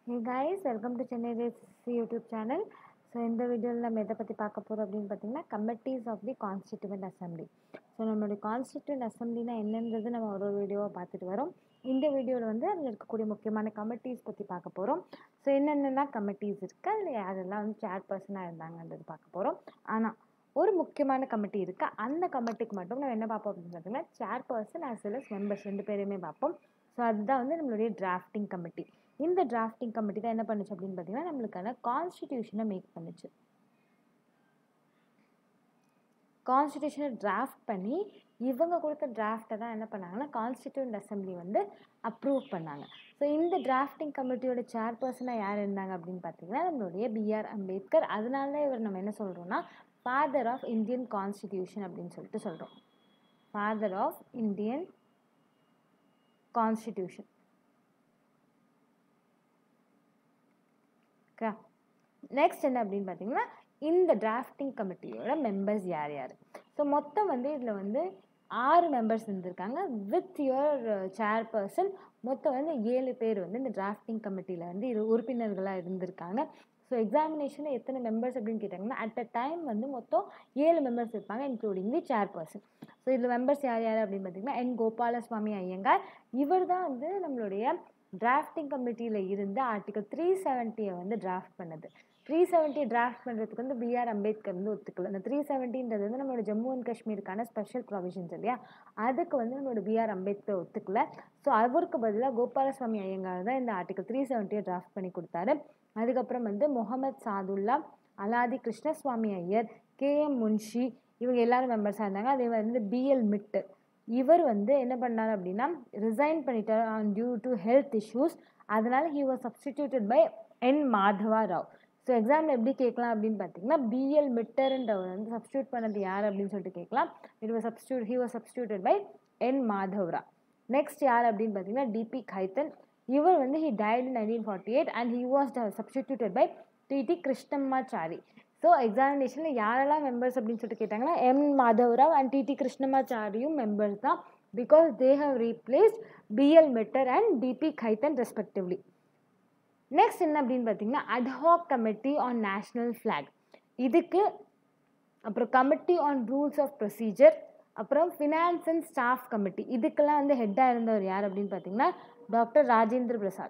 hey guys welcome to Chennai race YouTube channel so இந்த வீடியோவில் நம்ம எதை பற்றி பார்க்க போகிறோம் அப்படின்னு பார்த்தீங்கன்னா committees of the constituent assembly so நம்மளுடைய கான்ஸ்டிடியூவன்ட் அசம்பிளினா என்னன்றது நம்ம ஒரு ஒரு வீடியோவாக பார்த்துட்டு வரோம் இந்த வீடியோவில் வந்து அதில் இருக்கக்கூடிய முக்கியமான கமிட்டிஸ் பற்றி பார்க்க போகிறோம் ஸோ என்னென்னலாம் கமிட்டிஸ் இருக்குது அதில் யாரெல்லாம் வந்து சேர் பர்சனாக இருந்தாங்கன்றது பார்க்க போகிறோம் ஆனால் ஒரு முக்கியமான கமிட்டி இருக்குது அந்த கமிட்டிக்கு மட்டும் நம்ம என்ன பார்ப்போம் அப்படின்னு பார்த்தீங்கன்னா chair person as well as members ரெண்டு பேருமே பார்ப்போம் ஸோ அதுதான் வந்து நம்மளுடைய டிராஃப்டிங் கமிட்டி இந்த டிராஃப்டிங் கமிட்டி தான் என்ன பண்ணுச்சு அப்படின்னு பார்த்தீங்கன்னா நம்மளுக்கான கான்ஸ்டிடியூஷனை மேக் பண்ணுச்சு கான்ஸ்டிடியூஷனை டிராஃப்ட் பண்ணி இவங்க கொடுத்த டிராஃப்டை தான் என்ன பண்ணாங்கன்னா கான்ஸ்டிடியூண்ட் அசம்பிளி வந்து அப்ரூவ் பண்ணாங்க ஸோ இந்த டிராஃப்டிங் கமிட்டியோட சேர்பர்சனாக யார் இருந்தாங்க அப்படின்னு பார்த்தீங்கன்னா நம்மளுடைய பிஆர் அம்பேத்கர் அதனால தான் இவர் நம்ம என்ன சொல்கிறோம்னா ஃபாதர் ஆஃப் இந்தியன் கான்ஸ்டிடியூஷன் அப்படின்னு சொல்லிட்டு சொல்கிறோம் father of Indian constitution okay next என்ன அப்படின்னு பார்த்தீங்கன்னா இந்த டிராஃப்டிங் கமிட்டியோட மெம்பர்ஸ் யார் யார் ஸோ மொத்தம் வந்து இதில் வந்து ஆறு மெம்பர்ஸ் இருந்திருக்காங்க வித் யுவர் சேர்பர்சன் மொத்தம் வந்து ஏழு பேர் வந்து இந்த டிராஃப்டிங் கமிட்டியில் வந்து இரு உறுப்பினர்களாக இருந்திருக்காங்க ஸோ எக்ஸாமினேஷனில் எத்தனை மெம்பர்ஸ் அப்படின்னு கேட்டாங்கன்னா அட் அ டைம் வந்து மொத்தம் ஏழு மெம்பர்ஸ் இருப்பாங்க இன்க்ளூடிங் தி சேர்பர்சன் ஸோ இதில் மெம்பர்ஸ் யார் யார் அப்படின்னு பார்த்தீங்கன்னா என் கோபாலசுவாமி ஐயங்கார் இவர் தான் வந்து நம்மளுடைய டிராஃப்டிங் கமிட்டியில் இருந்து ஆர்டிகல் த்ரீ செவன்ட்டியை வந்து டிராஃப்ட் பண்ணது த்ரீ செவன்ட்டி டிராஃப்ட் பண்ணுறதுக்கு வந்து பிஆர் அம்பேத்கர் வந்து ஒத்துக்கல இந்த த்ரீ செவன்ட்டின்றது வந்து நம்மளோட ஜம்மு அண்ட் காஷ்மீருக்கான ஸ்பெஷல் ப்ரொவிஷன்ஸ் இல்லையா அதுக்கு வந்து நம்மளோட பிஆர் அம்பேத்கர் ஒத்துக்கல ஸோ அவருக்கு பதிலாக கோபாலசுவாமி ஐயங்கார் தான் இந்த ஆர்டிகல் த்ரீ செவன்ட்டியை டிராஃப்ட் பண்ணி கொடுத்தாரு அதுக்கப்புறம் வந்து முகமது சாதுல்லா அலாதி கிருஷ்ணசுவாமி ஐயர் கே எம் முன்ஷி இவங்க எல்லாரும் மெம்பர்ஸாக இருந்தாங்க அதே மாதிரி வந்து பிஎல் மிட்டு இவர் வந்து என்ன பண்ணார் அப்படின்னா ரிசைன் பண்ணிட்டார் on due to health issues அதனால் he was substituted by N Madhava Rao so எக்ஸாமில் எப்படி கேட்கலாம் அப்படின்னு பார்த்தீங்கன்னா பிஎல் மிட்டர்ன்றவர் வந்து சப்ஸ்டியூட் பண்ணது யார் அப்படின்னு சொல்லிட்டு கேட்கலாம் it was substitute he was substituted by N Madhavrao next யார் அப்படின்னு பார்த்தீங்கன்னா டிபி கைத்தன் இவர் வந்து he died in nineteen forty eight and he was substituted by T T Krishnamachari so எக்ஸாமினேஷனில் யாரெல்லாம் மெம்பர்ஸ் அப்படின்னு சொல்லிட்டு கேட்டாங்கன்னா எம் மாதவராவ் அண்ட் டிடி கிருஷ்ணமாச்சாரியும் மெம்பர்ஸ் தான் because they have replaced B L Mitter and D P Khaitan respectively next என்ன அப்படின்னு பார்த்தீங்கன்னா ad hoc committee on national flag இதுக்கு அப்புறம் committee on rules of procedure அப்புறம் ஃபினான்ஸ் அண்ட் ஸ்டாஃப் கமிட்டி இதுக்கெல்லாம் வந்து ஹெட்டாக இருந்தவர் யார் அப்படின்னு பார்த்தீங்கன்னா டாக்டர் ராஜேந்திர பிரசாத்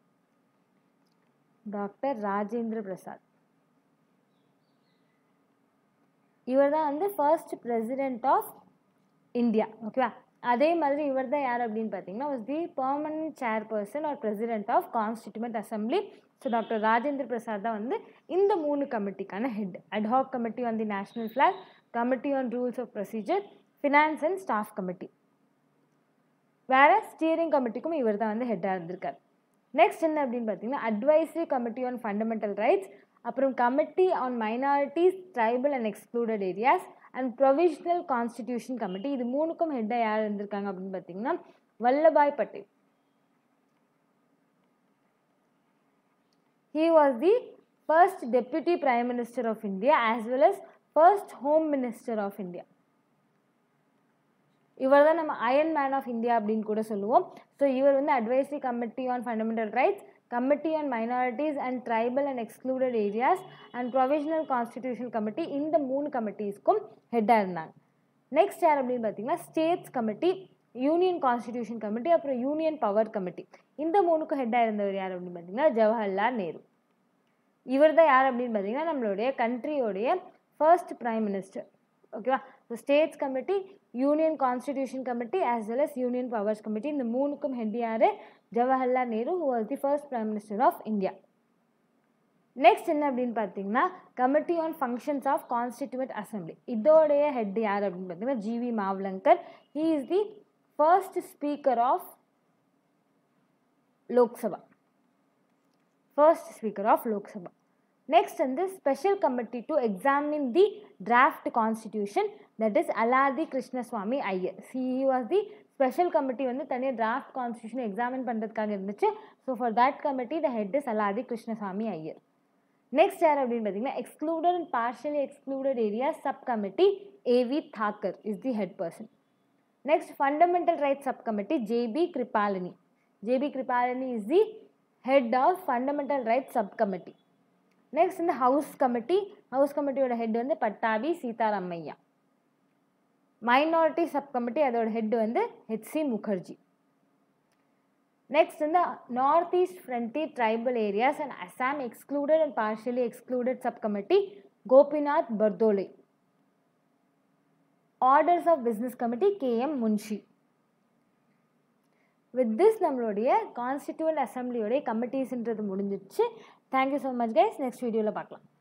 டாக்டர் ராஜேந்திர பிரசாத் இவர் தான் வந்து ஃபர்ஸ்ட் பிரசிடென்ட் ஆஃப் இந்தியா ஓகேவா அதே மாதிரி இவர் தான் யார் அப்படின்னு பார்த்தீங்கன்னா was the permanent chairperson or president of constituent assembly so doctor Rajendra Prasad தான் வந்து இந்த மூணு கமிட்டிக்கான head ad hoc committee on the national flag committee on rules of procedure finance and staff committee வேற ஸ்டீரிங் கமிட்டிக்கும் இவர் தான் வந்து ஹெட்டாக இருந்திருக்கார் நெக்ஸ்ட் என்ன அப்படின்னு பார்த்தீங்கன்னா advisory committee on fundamental rights அப்புறம் committee on minorities tribal and excluded areas and provisional constitution committee இது மூணுக்கும் ஹெட்டாக யார் இருந்திருக்காங்க அப்படின்னு பார்த்தீங்கன்னா Vallabhbhai Patel he was the first deputy prime minister of India as well as first home minister of India இவர் தான் நம்ம அயன் மேன் ஆஃப் இந்தியா அப்படின்னு கூட சொல்லுவோம் ஸோ இவர் வந்து advisory committee on fundamental rights committee on minorities and tribal and excluded areas and provisional constitution committee இந்த மூணு கமிட்டிஸ்க்கும் ஹெட்டாக இருந்தாங்க நெக்ஸ்ட் யார் அப்படின்னு பார்த்தீங்கன்னா states committee union constitution committee அப்புறம் யூனியன் பவர் கமிட்டி இந்த மூணுக்கும் ஹெட்டாக இருந்தவர் யார் அப்படின்னு பார்த்தீங்கன்னா ஜவஹர்லால் நேரு இவர் தான் யார் அப்படின்னு பார்த்தீங்கன்னா நம்மளுடைய கண்ட்ரியோடைய ஃபர்ஸ்ட் ப்ரைம் மினிஸ்டர் ஓகேவா so states committee union constitution committee as well as union powers committee இந்த மூணுக்கும் ஹெட் யார் Jawaharlal Nehru who was the first prime minister of India next என்ன அப்படின்னு பார்த்தீங்கன்னா committee on functions of constitute assembly இதோடைய head யார் அப்படின்னு பார்த்தீங்கன்னா GV மாவ்லங்கர் he is the first speaker of Lok Sabha first speaker of Lok Sabha next வந்து special committee to examine the draft constitution that is Alladi Krishnaswami Iyer she was the special committee வந்து தனியாக draft constitution examine பண்ணுறதுக்காக இருந்துச்சு so for that committee the head is Alladi Krishnaswami Iyer next யார் அப்படின்னு பார்த்தீங்கன்னா excluded and partially excluded area sub committee A V Thakkar is the head person next fundamental rights sub committee J B Kripalani J B Kripalani is the head of fundamental rights sub committee next வந்து house committee house கமிட்டியோட head வந்து Pattabhi Sitaramayya minority sub committee அதோட head வந்து H C Mukherjee next வந்து north east frontier tribal areas and Assam excluded and partially excluded sub committee Gopinath Bardoloi orders of business committee K M Munshi with this நம்மளுடைய constituent அசம்பிளியோடைய கமிட்டிஸ்ன்றது முடிஞ்சிடுச்சு thank you so much guys next வீடியோவில் பார்க்கலாம்